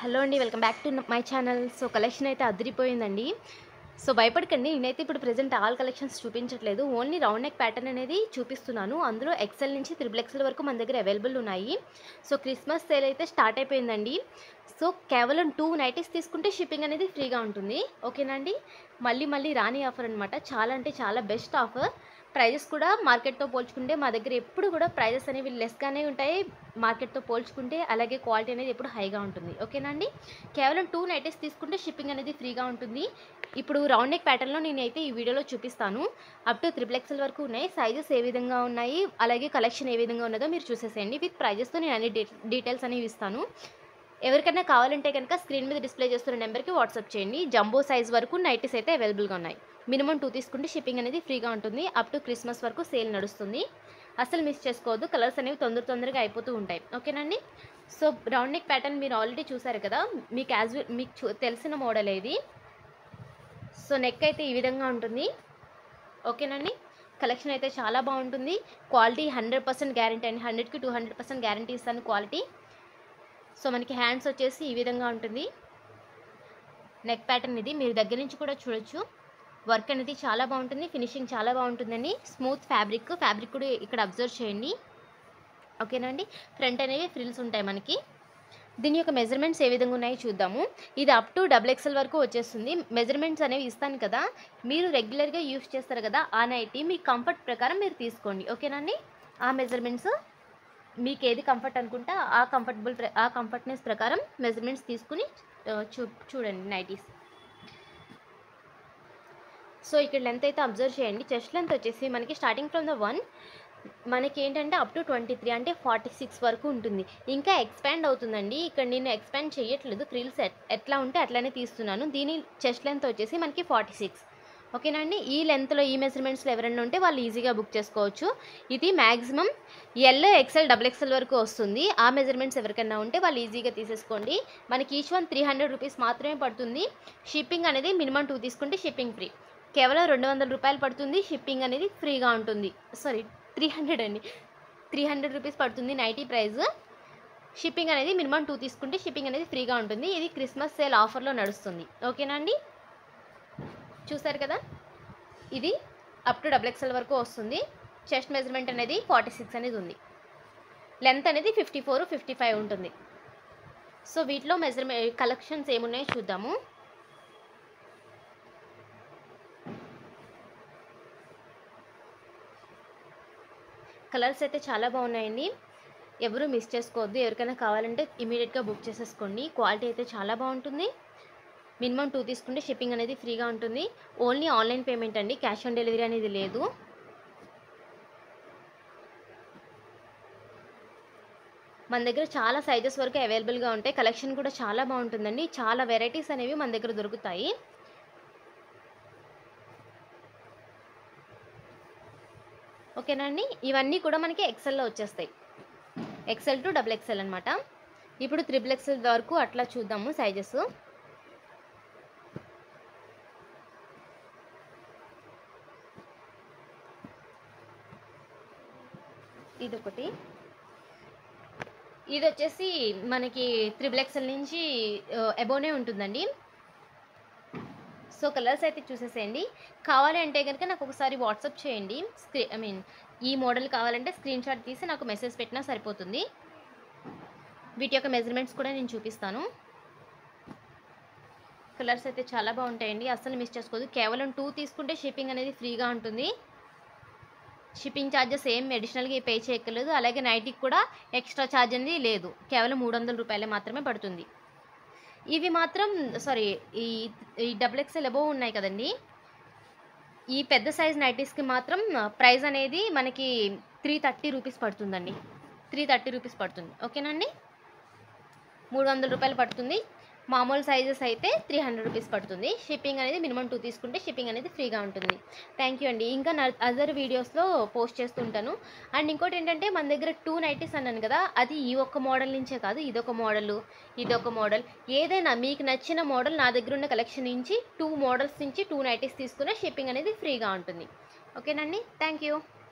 hello అండి welcome back to my channel so collection అయితే అదిరిపోయిందండి సో భయపడకండి నేనైతే ఇప్పుడు ప్రజెంట్ ఆల్ కలెక్షన్స్ చూపించట్లేదు ఓన్లీ రౌండ్ నెక్ ప్యాటర్న్ అనేది చూపిస్తున్నాను అందులో ఎక్సెల్ నుంచి త్రిబుల్ ఎక్సెల్ వరకు మన దగ్గర అవైలబుల్ ఉన్నాయి సో క్రిస్మస్ సేల్ అయితే స్టార్ట్ అయిపోయిందండి సో కేవలం టూ నైటీస్ తీసుకుంటే షిప్పింగ్ అనేది ఫ్రీగా ఉంటుంది ఓకేనా అండి మళ్ళీ మళ్ళీ రాని ఆఫర్ అనమాట చాలా అంటే చాలా బెస్ట్ ఆఫర్ ప్రైజెస్ కూడా మార్కెట్తో పోల్చుకుంటే మా దగ్గర ఎప్పుడు కూడా ప్రైజెస్ అనేవి లెస్గానే ఉంటాయి మార్కెట్తో పోల్చుకుంటే అలాగే క్వాలిటీ అనేది ఎప్పుడు హైగా ఉంటుంది ఓకేనా అండి కేవలం టూ నైటీస్ తీసుకుంటే షిప్పింగ్ అనేది ఫ్రీగా ఉంటుంది ఇప్పుడు రౌండ్ నెక్ ప్యాటర్న్లో నేనైతే ఈ వీడియోలో చూపిస్తాను అప్ టు త్రిపుల్ ఎక్సెల్ వరకు ఉన్నాయి సైజెస్ ఏ విధంగా ఉన్నాయి అలాగే కలెక్షన్ ఏ విధంగా ఉన్నదో మీరు చూసేసేయండి విత్ ప్రైజెస్తో నేను అన్ని డీ డీటెయిల్స్ అనేవి ఇస్తాను ఎవరికైనా కావాలంటే కనుక స్క్రీన్ మీద డిస్ప్లే చేస్తున్న నెంబర్కి వాట్సాప్ చేయండి జంబో సైజ్ వరకు నైటీస్ అయితే అవైలబుల్గా ఉన్నాయి మినిమం టూ తీసుకుంటే షిప్పింగ్ అనేది ఫ్రీగా ఉంటుంది అప్ టు క్రిస్మస్ వరకు సేల్ నడుస్తుంది అసలు మిస్ చేసుకోవద్దు కలర్స్ అనేవి తొందర తొందరగా అయిపోతూ ఉంటాయి ఓకేనండి సో రౌండ్ నెక్ ప్యాటర్న్ మీరు ఆల్రెడీ చూసారు కదా మీకు క్యాజువల్ మీకు చూ- తెలిసిన మోడల్ ఇది సో నెక్ అయితే ఈ విధంగా ఉంటుంది ఓకేనండి కలెక్షన్ అయితే చాలా బాగుంటుంది క్వాలిటీ హండ్రెడ్ పర్సెంట్ గ్యారంటీ అండి హండ్రెడ్కి టూ హండ్రెడ్ పర్సెంట్ గ్యారంటీ ఇస్తాను క్వాలిటీ సో మనకి హ్యాండ్స్ వచ్చేసి ఈ విధంగా ఉంటుంది నెక్ ప్యాటర్న్ ఇది మీరు దగ్గర నుంచి కూడా చూడొచ్చు వర్క్ అనేది చాలా బాగుంటుంది ఫినిషింగ్ చాలా బాగుంటుందండి స్మూత్ ఫ్యాబ్రిక్ ఫ్యాబ్రిక్ కూడా ఇక్కడ అబ్జర్వ్ చేయండి ఓకేనండి ఫ్రంట్ అనేవి ఫ్రిల్స్ ఉంటాయి మనకి దీని యొక్క మెజర్మెంట్స్ ఏ విధంగా ఉన్నాయో చూద్దాము ఇది అప్ టు డబుల్ ఎక్స్ఎల్ వరకు వచ్చేస్తుంది మెజర్మెంట్స్ అనేవి ఇస్తాను కదా మీరు రెగ్యులర్గా యూస్ చేస్తారు కదా ఆ నైటీ మీ కంఫర్ట్ ప్రకారం మీరు తీసుకోండి ఓకేనండి ఆ మెజర్మెంట్స్ మీకు ఏది కంఫర్ట్ అనుకుంటే ఆ కంఫర్టబుల్ ప్ర- ఆ కంఫర్ట్నెస్ ప్రకారం మెజర్మెంట్స్ తీసుకుని ఆ, చూ చూడండి నైటీస్ సో ఇక్కడ లెంత్ అయితే అబ్జర్వ్ చేయండి చెస్ట్ లెంత్ వచ్చేసి మనకి స్టార్టింగ్ ఫ్రమ్ ద వన్ మనకి ఏంటంటే అప్ టు ట్వంటీ త్రీ అంటే ఫార్టీ సిక్స్ వరకు ఉంటుంది ఇంకా ఎక్స్పాండ్ అవుతుందండి ఇక్కడ నేను ఎక్స్పాండ్ చేయట్లేదు ఫ్రిల్స్ ఎట్లా ఉంటే అట్లానే తీస్తున్నాను దీని చెస్ట్ లెంత్ వచ్చేసి మనకి ఫార్టీ సిక్స్ ఓకేనండి ఈ లెంత్లో ఈ మెజర్మెంట్స్లో ఎవరైనా ఉంటే వాళ్ళు ఈజీగా బుక్ చేసుకోవచ్చు ఇది maximum L XL double XL వరకు వస్తుంది ఆ మెజర్మెంట్స్ ఎవరికైనా ఉంటే వాళ్ళు ఈజీగా తీసేసుకోండి మనకి each one three hundred rupees మాత్రమే పడుతుంది షిప్పింగ్ అనేది మినిమం టూ తీసుకుంటే షిప్పింగ్ ఫ్రీ కేవలం రెండు వందల రూపాయలు పడుతుంది షిప్పింగ్ అనేది ఫ్రీగా ఉంటుంది సారీ త్రీ హండ్రెడ్ అండి త్రీ హండ్రెడ్ రూపీస్ పడుతుంది నైటీ ప్రైస్ షిప్పింగ్ అనేది మినిమం టూ తీసుకుంటే షిప్పింగ్ అనేది ఫ్రీగా ఉంటుంది ఇది క్రిస్మస్ సేల్ ఆఫర్లో నడుస్తుంది ఓకేనా అండి చూసారు కదా ఇది అప్ టు డబుల్ ఎక్స్ఎల్ వరకు వస్తుంది చెస్ట్ మెజర్మెంట్ అనేది ఫార్టీ సిక్స్ అనేది ఉంది లెంత్ అనేది ఫిఫ్టీ ఫోర్ ఫిఫ్టీ ఫైవ్ ఉంటుంది సో వీటిలో మెజర్మెంట్ కలెక్షన్స్ ఏమున్నాయో చూద్దాము కలర్స్ అయితే చాలా బాగున్నాయండి ఎవరు మిస్ చేసుకోవద్దు ఎవరికైనా కావాలంటే ఇమీడియట్గా బుక్ చేసేసుకోండి క్వాలిటీ అయితే చాలా బాగుంటుంది మినిమం టూ తీసుకుంటే షిప్పింగ్ అనేది ఫ్రీగా ఉంటుంది ఓన్లీ ఆన్లైన్ పేమెంట్ అండి క్యాష్ ఆన్ డెలివరీ అనేది లేదు మన దగ్గర చాలా సైజెస్ వరకు అవైలబుల్గా ఉంటాయి కలెక్షన్ కూడా చాలా బాగుంటుందండి చాలా వెరైటీస్ అనేవి మన దగ్గర దొరుకుతాయి ఓకేనా అండి ఇవన్నీ కూడా మనకి ఎక్సెల్లో వచ్చేస్తాయి ఎక్సెల్ టు డబుల్ ఎక్సెల్ అనమాట ఇప్పుడు త్రిబుల్ ఎక్సెల్ వరకు అట్లా చూద్దాము సైజెస్ ఇది ఒకటి ఇది వచ్చేసి మనకి త్రిబుల్ ఎక్సెల్ నుంచి అబోనే ఉంటుందండి సో కలర్స్ అయితే చూసేసేయండి కావాలి అంటే కనుక నాకు ఒకసారి వాట్సాప్ చేయండి స్క్రీ ఐ మీన్ ఈ మోడల్ కావాలంటే స్క్రీన్ షాట్ తీసి నాకు మెసేజ్ పెట్టినా సరిపోతుంది వీటి యొక్క మెజర్మెంట్స్ కూడా నేను చూపిస్తాను కలర్స్ అయితే చాలా బాగుంటాయండి అస్సలు మిస్ చేసుకోదు కేవలం టూ తీసుకుంటే షిప్పింగ్ అనేది ఫ్రీగా ఉంటుంది షిప్పింగ్ ఛార్జెస్ ఏం అడిషనల్గా పే చేయక్కర్లేదు అలాగే నైట్కి కూడా ఎక్స్ట్రా ఛార్జ్ అనేది లేదు కేవలం మూడు వందల రూపాయలే మాత్రమే పడుతుంది ఇవి మాత్రం సారీ ఈ ఈ డబుల్ ఎక్స్ఎల్ అబోవ్ ఉన్నాయి కదండి ఈ పెద్ద సైజ్ నైటీస్కి మాత్రం ప్రైస్ అనేది మనకి త్రీ థర్టీ రూపీస్ పడుతుందండి త్రీ థర్టీ రూపీస్ పడుతుంది ఓకేనండి మూడు వందల రూపాయలు పడుతుంది మామూలు సైజెస్ అయితే త్రీ హండ్రెడ్ రూపీస్ పడుతుంది షిప్పింగ్ అనేది మినిమం టూ తీసుకుంటే షిప్పింగ్ అనేది ఫ్రీగా ఉంటుంది థ్యాంక్ యూ అండి ఇంకా నా అదర్ వీడియోస్లో పోస్ట్ చేస్తుంటాను అండ్ ఇంకోటి ఏంటంటే మన దగ్గర టూ నైటీస్ అన్నాను కదా అది ఈ ఒక్క మోడల్ నుంచే కాదు ఇదొక మోడల్ ఇదొక మోడల్ ఏదైనా మీకు నచ్చిన మోడల్ నా దగ్గర ఉన్న కలెక్షన్ నుంచి టూ మోడల్స్ నుంచి టూ నైటీస్ తీసుకున్న షిప్పింగ్ అనేది ఫ్రీగా ఉంటుంది ఓకేనండి థ్యాంక్ యూ